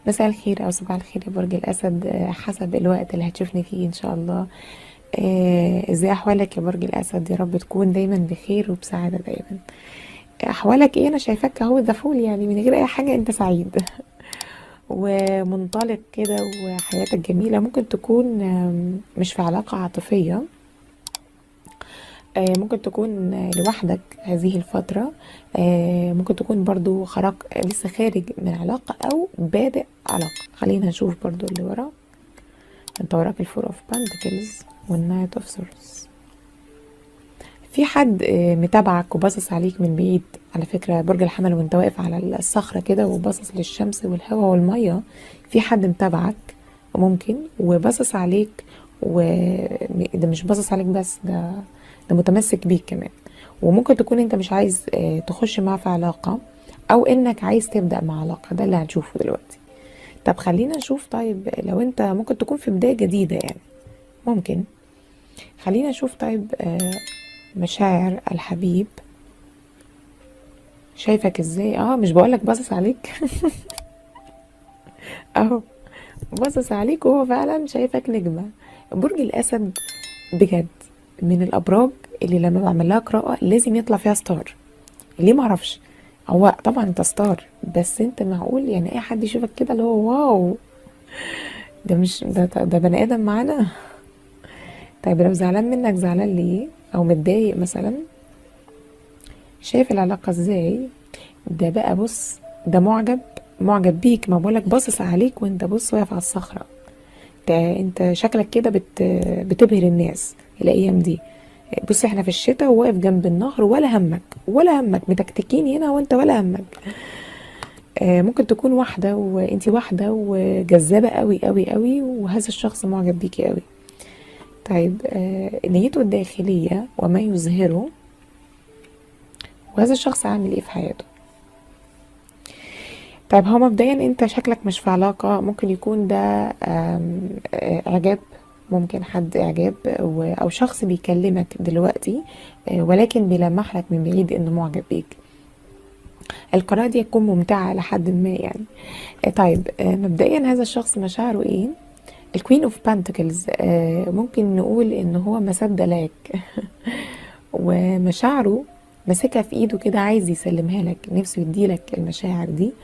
مساء الخير او صباح الخير يا برج الاسد آه، حسب الوقت اللي هتشوفني فيه ان شاء الله آه، ازاي احوالك يا برج الاسد يا رب تكون دايما بخير وبسعاده دايما احوالك ايه انا شايفاك اهو ذا فول يعني من غير اي حاجه انت سعيد ومنطلق كده وحياتك جميله ممكن تكون آم، مش في علاقه عاطفيه آه، ممكن تكون لوحدك هذه الفترة آه، ممكن تكون برضو خرج لسه خارج من علاقة أو بادئ علاقة خلينا نشوف برضو اللي ورا انت وراك الفور اوف بانتكلز والنايت اوف سورس في حد آه، متابعك وباصص عليك من بعيد على فكرة برج الحمل وانت واقف على الصخرة كده وباصص للشمس والهواء والمية في حد متابعك ممكن وباصص عليك وده مش باصص عليك بس ده ده متمسك بيك كمان وممكن تكون انت مش عايز آه، تخش معاه في علاقة او انك عايز تبدأ مع علاقة ده اللي هنشوفه دلوقتي طب خلينا نشوف طيب لو انت ممكن تكون في بداية جديدة يعني ممكن خلينا نشوف طيب آه، مشاعر الحبيب شايفك ازاي اه مش بقولك باصص عليك اهو باصص عليك وهو فعلا شايفك نجمة برج الاسد بجد من الابراج اللي لما بعمل لها قراءة لازم يطلع فيها ستار ليه معرفش هو طبعا انت ستار بس انت معقول يعني اي حد يشوفك كده اللي هو واو ده مش ده, ده, ده بني ادم معانا طيب لو زعلان منك زعلان ليه او متضايق مثلا شايف العلاقة ازاي ده بقى بص ده معجب معجب بيك ما بقولك باصص عليك وانت بص واقف على الصخرة انت انت شكلك كده بت بتبهر الناس الايام دي بص احنا في الشتاء وواقف جنب النهر ولا همك ولا همك متكتكين هنا وانت ولا همك آه، ممكن تكون واحدة وانتي واحدة وجذابة قوي قوي قوي وهذا الشخص معجب بيكي قوي طيب آه، نيته الداخلية وما يظهره وهذا الشخص عامل ايه في حياته طيب هو مبدئيا انت شكلك مش في علاقة ممكن يكون ده آم، آه، اعجاب ممكن حد اعجاب و- او شخص بيكلمك دلوقتي آه، ولكن بيلمح لك من بعيد انه معجب بيك القراءة دي تكون ممتعة لحد ما يعني آه، طيب آه، مبدئيا هذا الشخص مشاعره ايه الكوين اوف بانتكلز ممكن نقول ان هو مسد لك ومشاعره ماسكها في ايده كده عايز يسلمها لك نفسه يديلك المشاعر دي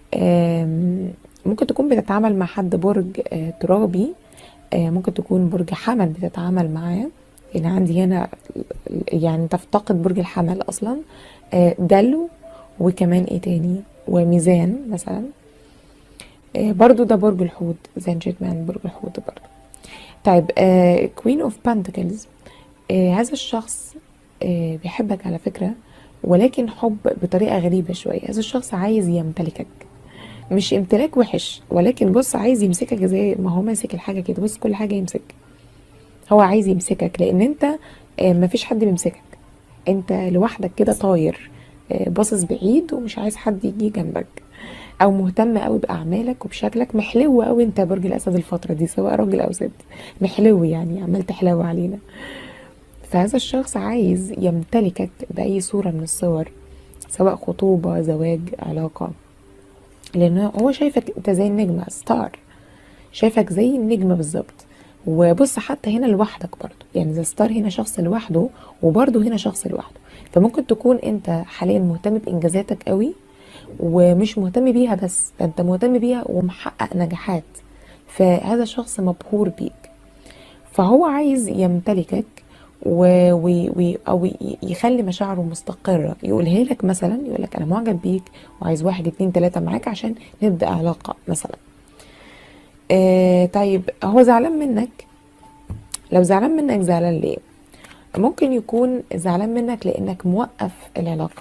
آم، ممكن تكون بتتعامل مع حد برج آه، ترابي آه، ممكن تكون برج حمل بتتعامل معاه يعني عندي هنا يعني تفتقد برج الحمل اصلا آه، دلو وكمان ايه تاني وميزان مثلا آه، برضو ده برج الحوت زين جيتمان برج الحوت برضو طيب كوين اوف بانتكلز هذا الشخص آه، بيحبك على فكرة ولكن حب بطريقة غريبة شوية هذا الشخص عايز يمتلكك مش امتلاك وحش ولكن بص عايز يمسكك زي ما هو ماسك الحاجة كده بص كل حاجة يمسك هو عايز يمسكك لان انت آه، مفيش حد بيمسكك انت لوحدك كده طاير آه، باصص بعيد ومش عايز حد يجي جنبك او مهتم قوي باعمالك وبشكلك محلو قوي انت يا برج الاسد الفتره دي سواء راجل او ست محلو يعني عمال تحلو علينا فهذا الشخص عايز يمتلكك باي صوره من الصور سواء خطوبه زواج علاقه لان هو شايفك انت زي النجمه ستار شايفك زي النجمه بالظبط وبص حتى هنا لوحدك برضو يعني ذا ستار هنا شخص لوحده وبرضو هنا شخص لوحده فممكن تكون انت حاليا مهتم بانجازاتك قوي ومش مهتم بيها بس ده انت مهتم بيها ومحقق نجاحات فهذا الشخص مبهور بيك فهو عايز يمتلكك و... و... و... او ي- يخلي مشاعره مستقرة يقولها لك مثلا يقول لك انا معجب بيك وعايز واحد اتنين تلاتة معاك عشان نبدأ علاقة مثلا آه طيب هو زعلان منك لو زعلان منك زعلان ليه ممكن يكون زعلان منك لانك موقف العلاقة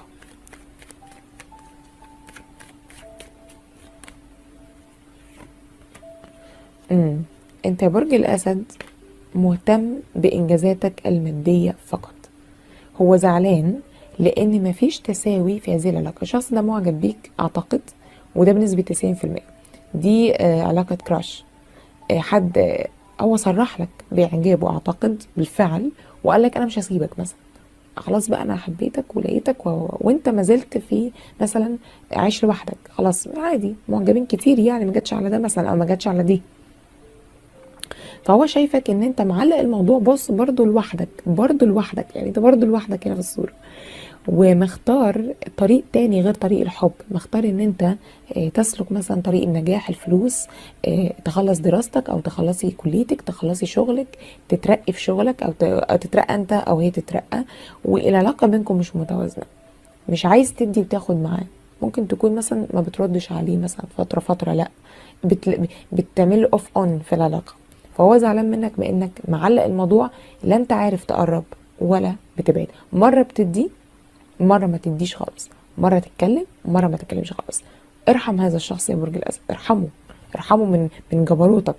امم انت يا برج الاسد مهتم بانجازاتك المادية فقط هو زعلان لان مفيش تساوي في هذه العلاقة الشخص ده معجب بيك اعتقد وده بنسبة 90% دي آه، علاقة كراش آه، حد آه، هو صرح لك باعجابه اعتقد بالفعل وقال لك انا مش هسيبك مثلا خلاص بقى انا حبيتك ولقيتك و... وانت ما زلت في مثلا عايش لوحدك خلاص عادي معجبين كتير يعني ما جاتش على ده مثلا او ما جاتش على دي فهو شايفك ان انت معلق الموضوع بص برضو لوحدك برضو لوحدك يعني انت برضو لوحدك هنا في الصورة ومختار طريق تاني غير طريق الحب مختار ان انت آه، تسلك مثلا طريق النجاح الفلوس آه، تخلص دراستك او تخلصي كليتك تخلصي شغلك تترقي في شغلك او ت- أو تترقى انت او هي تترقى والعلاقة بينكم مش متوازنة مش عايز تدي وتاخد معاه ممكن تكون مثلا ما بتردش عليه مثلا فترة فترة لا بتل... بتعمل اوف اون في العلاقة فهو زعلان منك بانك معلق الموضوع لا انت عارف تقرب ولا بتبعد مرة بتدي مرة ما تديش خالص مرة تتكلم ومرة ما تتكلمش خالص ارحم هذا الشخص يا برج الأسد ارحمه ارحمه من من جبروتك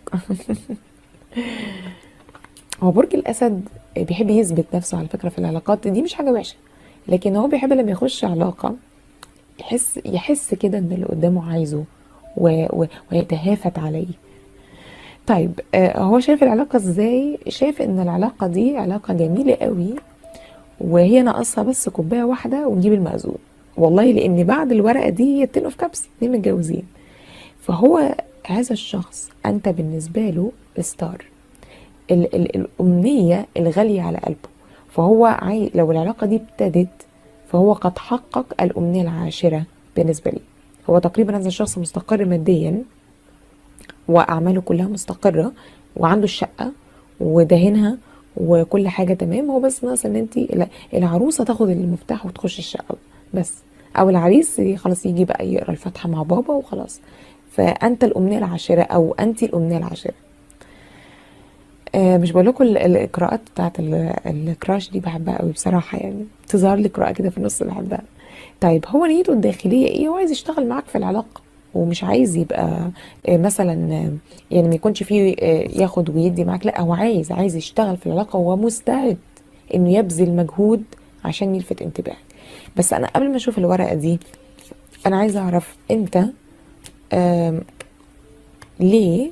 هو برج الأسد بيحب يثبت نفسه على فكرة في العلاقات دي مش حاجة وحشة لكن هو بيحب لما يخش علاقة يحس يحس كده ان اللي قدامه عايزه و... و... ويتهافت عليه طيب آه، هو شايف العلاقة ازاي شايف ان العلاقة دي علاقة جميلة قوي وهي ناقصها بس كوبايه واحده ونجيب المأذون والله لان بعد الورقه دي يتنقوا في كبس اتنين متجوزين فهو هذا الشخص انت بالنسبه له ستار ال ال الامنيه الغاليه على قلبه فهو عاي لو العلاقه دي ابتدت فهو قد حقق الامنيه العاشره بالنسبه لي هو تقريبا هذا الشخص مستقر ماديا واعماله كلها مستقره وعنده الشقه ودهنها وكل حاجه تمام هو بس ناقص ان انت العروسه تاخد المفتاح وتخش الشقه بس او العريس خلاص يجي بقى يقرا الفاتحه مع بابا وخلاص فانت الامنيه العاشره او انت الامنيه العاشره آه مش بقول لكم ال- القراءات بتاعت ال- الكراش دي بحبها قوي بصراحه يعني تظهر لي قراءه كده في النص بحبها طيب هو نيته الداخليه ايه هو عايز يشتغل معاك في العلاقه ومش عايز يبقى آه، مثلا آه، يعني ما يكونش فيه آه، ياخد ويدي معاك لا هو عايز عايز يشتغل في العلاقه وهو مستعد انه يبذل مجهود عشان يلفت انتباهك بس انا قبل ما اشوف الورقه دي انا عايزه اعرف انت آم، ليه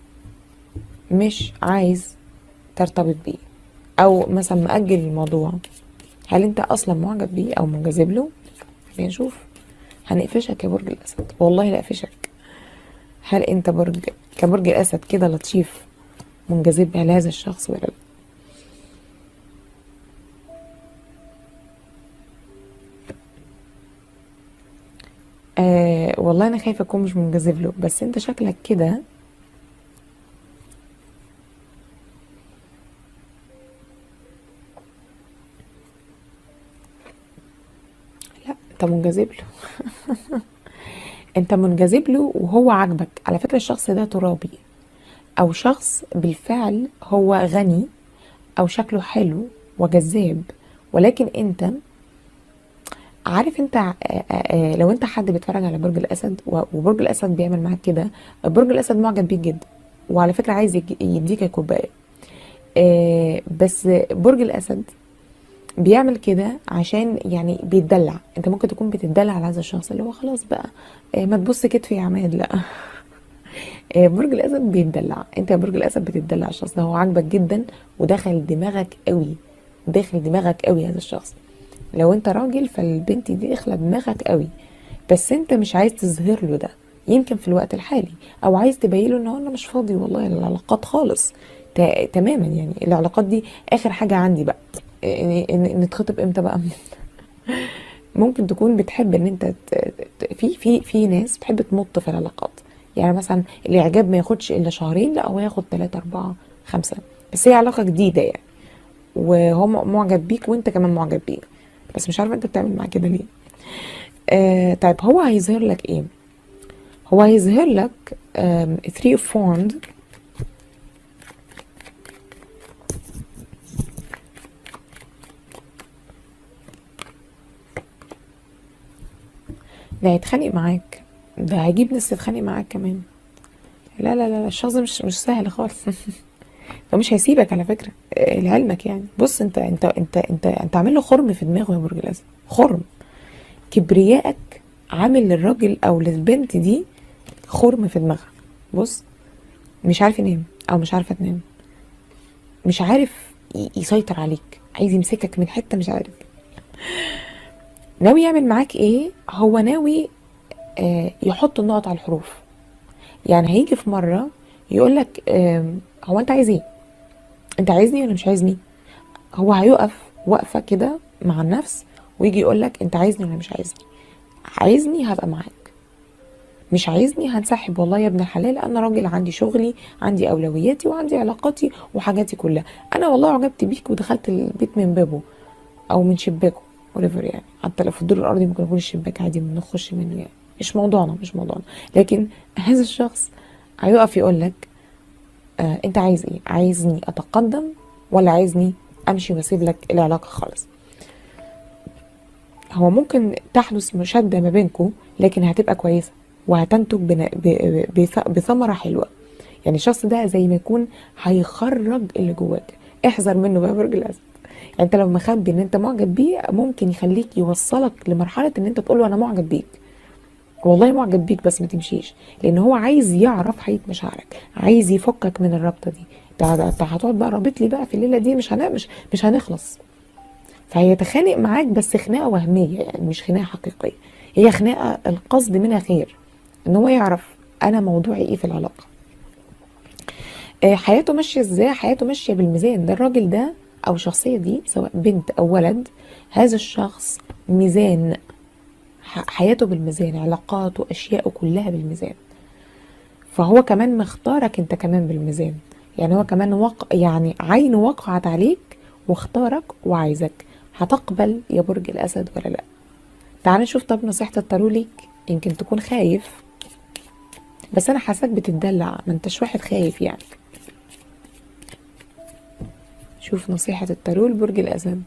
مش عايز ترتبط بيه او مثلا مأجل الموضوع هل انت اصلا معجب بيه او منجذب له خلينا نشوف هنقفشك يا برج الاسد والله لا اقفشك هل انت برج كبرج الاسد كده لطيف منجذب لهذا الشخص ولا لا آه والله انا خايفه اكون مش منجذب له بس انت شكلك كده لا انت منجذب له انت منجذب له وهو عاجبك على فكره الشخص ده ترابي او شخص بالفعل هو غني او شكله حلو وجذاب ولكن انت عارف انت ع- آه، آه، لو انت حد بيتفرج على برج الاسد و- وبرج الاسد بيعمل معاك كده برج الاسد معجب بيك جدا وعلى فكره عايز يج- يديك كوبايه آه، بس برج الاسد بيعمل كده عشان يعني بيتدلع انت ممكن تكون بتتدلع على هذا الشخص اللي هو خلاص بقى آه، ما تبص كتفي يا عماد لا آه، برج الاسد بيتدلع انت يا برج الاسد بتتدلع على الشخص ده هو عاجبك جدا ودخل دماغك قوي داخل دماغك قوي هذا الشخص لو انت راجل فالبنت دي داخله دماغك قوي بس انت مش عايز تظهر له ده يمكن في الوقت الحالي او عايز تبين له ان هو انا مش فاضي والله للعلاقات خالص تا- تماما يعني العلاقات دي اخر حاجه عندي بقى إن- إن- نتخطب امتى بقى ممكن تكون بتحب ان انت ت- ت- في في في ناس بتحب تمط في العلاقات يعني مثلا الاعجاب ما ياخدش الا شهرين لا هو ياخد ثلاثة أربعة خمسة بس هي علاقة جديدة يعني وهو م- معجب بيك وانت كمان معجب بيه بس مش عارفة انت بتعمل معاه كده ليه آه طيب هو هيظهر لك ايه هو هيظهر لك آم، three of wands ده هيتخانق معاك ده هيجيب ناس تتخانق معاك كمان لا لا لا الشخص ده مش مش سهل خالص ده مش هيسيبك على فكرة آه، لعلمك يعني بص انت انت انت انت انت عامل له خرم في دماغه يا برج الاسد خرم كبريائك عامل للراجل او للبنت دي خرم في دماغها بص مش عارف ينام او مش عارفه تنام مش عارف ي- يسيطر عليك عايز يمسكك من حته مش عارف ناوي يعمل معاك ايه هو ناوي آه يحط النقط على الحروف يعني هيجي في مره يقول لك آه هو انت عايز ايه انت عايزني ولا مش عايزني هو هيقف وقفه كده مع النفس ويجي يقول لك انت عايزني ولا مش عايزني عايزني هبقى معاك مش عايزني هنسحب والله يا ابن الحلال انا راجل عندي شغلي عندي اولوياتي وعندي علاقاتي وحاجاتي كلها انا والله عجبت بيك ودخلت البيت من بابه او من شباكه وليفر يعني حتى لو في الدور الارضي ممكن يكون الشباك عادي نخش منه يعني مش موضوعنا مش موضوعنا لكن هذا الشخص هيقف يقول لك آه انت عايز ايه عايزني اتقدم ولا عايزني امشي واسيب لك العلاقه خالص هو ممكن تحدث مشاده ما بينكم لكن هتبقى كويسه وهتنتج بنا- ب- بث- بثمره حلوه يعني الشخص ده زي ما يكون هيخرج اللي جواك احذر منه بقى برج الاسد يعني انت لو مخبي ان انت معجب بيه ممكن يخليك يوصلك لمرحله ان انت تقول له انا معجب بيك والله معجب بيك بس ما تمشيش لان هو عايز يعرف حقيقه مشاعرك عايز يفكك من الرابطه دي انت انت هتقعد بقى رابط لي بقى في الليله دي مش هن... مش مش هنخلص فهيتخانق معاك بس خناقه وهميه يعني مش خناقه حقيقيه هي خناقه القصد منها خير ان هو يعرف انا موضوعي ايه في العلاقه آه، حياته ماشيه ازاي حياته ماشيه بالميزان ده الراجل ده او الشخصيه دي سواء بنت او ولد هذا الشخص ميزان ح- حياته بالميزان علاقاته اشياءه كلها بالميزان فهو كمان مختارك انت كمان بالميزان يعني هو كمان وق... يعني عينه وقعت عليك واختارك وعايزك هتقبل يا برج الاسد ولا لا تعال نشوف طب نصيحة التارو ليك يمكن تكون خايف بس انا حاساك بتدلع ما انتش واحد خايف يعني شوف نصيحة التارو لبرج الاسد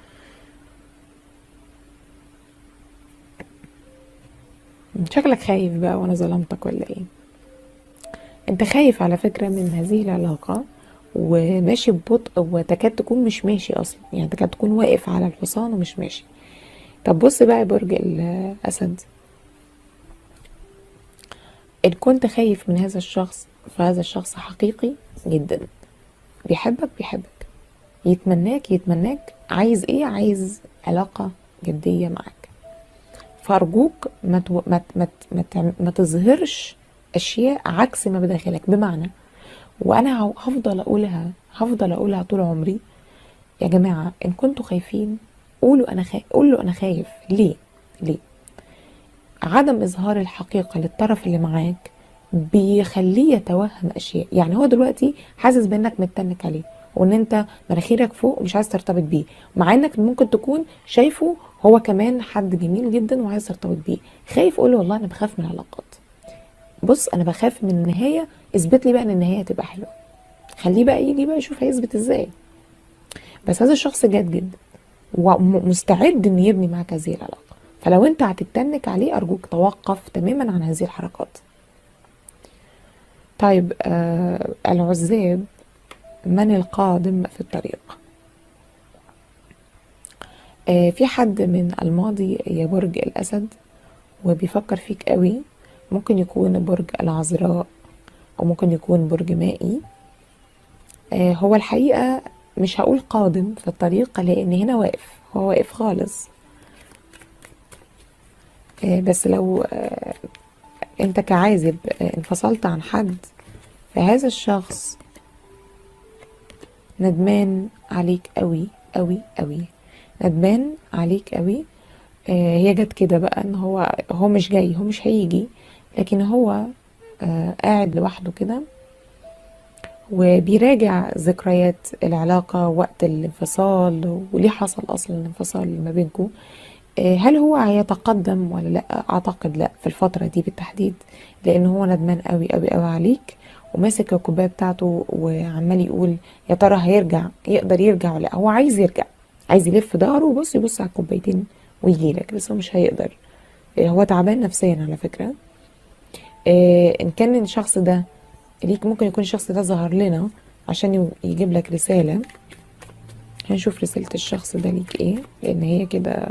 شكلك خايف بقى وانا ظلمتك ولا ايه انت خايف على فكرة من هذه العلاقة وماشي ببطء وتكاد تكون مش ماشي اصلا يعني تكاد تكون واقف على الحصان ومش ماشي طب بص بقى يا برج الاسد ان كنت خايف من هذا الشخص فهذا الشخص حقيقي جدا بيحبك بيحبك يتمناك يتمناك عايز ايه عايز علاقة جدية معاك فارجوك ما تو... ما ما ما, تعم- ما تظهرش اشياء عكس ما بداخلك بمعنى وانا هو- هفضل اقولها هفضل اقولها طول عمري يا جماعه ان كنتوا خايفين قولوا انا خايف قولوا انا خايف ليه ليه عدم اظهار الحقيقه للطرف اللي معاك بيخليه يتوهم اشياء يعني هو دلوقتي حاسس بانك متنك عليه وان انت مناخيرك فوق ومش عايز ترتبط بيه مع انك ممكن تكون شايفه هو كمان حد جميل جدا وعايز ترتبط بيه خايف قول له والله انا بخاف من العلاقات بص انا بخاف من النهايه اثبت لي بقى ان النهايه تبقى حلوه خليه بقى يجي بقى يشوف هيثبت ازاي بس هذا الشخص جاد جدا ومستعد انه يبني معاك هذه العلاقه فلو انت هتتنك عليه ارجوك توقف تماما عن هذه الحركات طيب آه العزاب من القادم في الطريق آه في حد من الماضي يا برج الأسد وبيفكر فيك قوي ممكن يكون برج العذراء أو ممكن يكون برج مائي آه هو الحقيقة مش هقول قادم في الطريق لأن هنا واقف هو واقف خالص آه بس لو آه انت كعازب آه انفصلت عن حد فهذا الشخص ندمان عليك قوي قوي قوي ندمان عليك قوي آه هي جت كده بقى ان هو هو مش جاي هو مش هيجي لكن هو آه قاعد لوحده كده وبيراجع ذكريات العلاقة وقت الانفصال وليه حصل أصلا الانفصال ما بينكم هل هو هيتقدم ولا لا اعتقد لا في الفترة دي بالتحديد لان هو ندمان قوي قوي قوي عليك وماسك الكوباية بتاعته وعمال يقول يا ترى هيرجع يقدر يرجع ولا لا هو عايز يرجع عايز يلف ظهره وبص يبص على الكوبايتين ويجي لك بس هو مش هيقدر هو تعبان نفسيا على فكرة ان كان الشخص ده ليك ممكن يكون الشخص ده ظهر لنا عشان يجيب لك رسالة هنشوف رسالة الشخص ده ليك ايه لان هي كده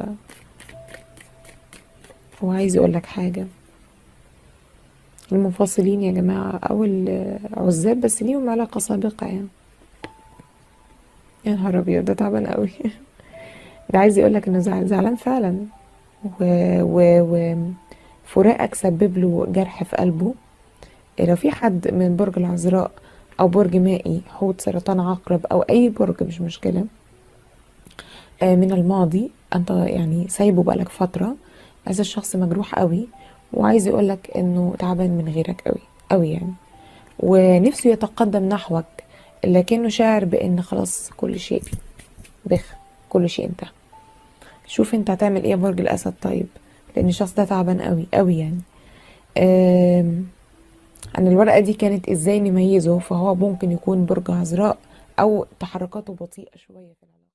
هو عايز يقول لك حاجة المنفصلين يا جماعة أو العزاب بس ليهم علاقة سابقة يعني يا نهار أبيض ده تعبان قوي ده عايز يقولك انه زعل زعلان فعلا و... و... و... فراقك سبب له جرح في قلبه لو في حد من برج العذراء او برج مائي حوت سرطان عقرب او اي برج مش مشكله آه، من الماضي انت يعني سايبه بقالك فتره هذا الشخص مجروح قوي وعايز يقولك انه تعبان من غيرك قوي قوي يعني ونفسه يتقدم نحوك لكنه شاعر بان خلاص كل شيء بخ كل شيء انتهى شوف انت هتعمل ايه يا برج الاسد طيب لان الشخص ده تعبان قوي قوي يعني آم، عن الورقة دي كانت ازاي نميزه فهو ممكن يكون برج عذراء او تحركاته بطيئة شوية في العلاقة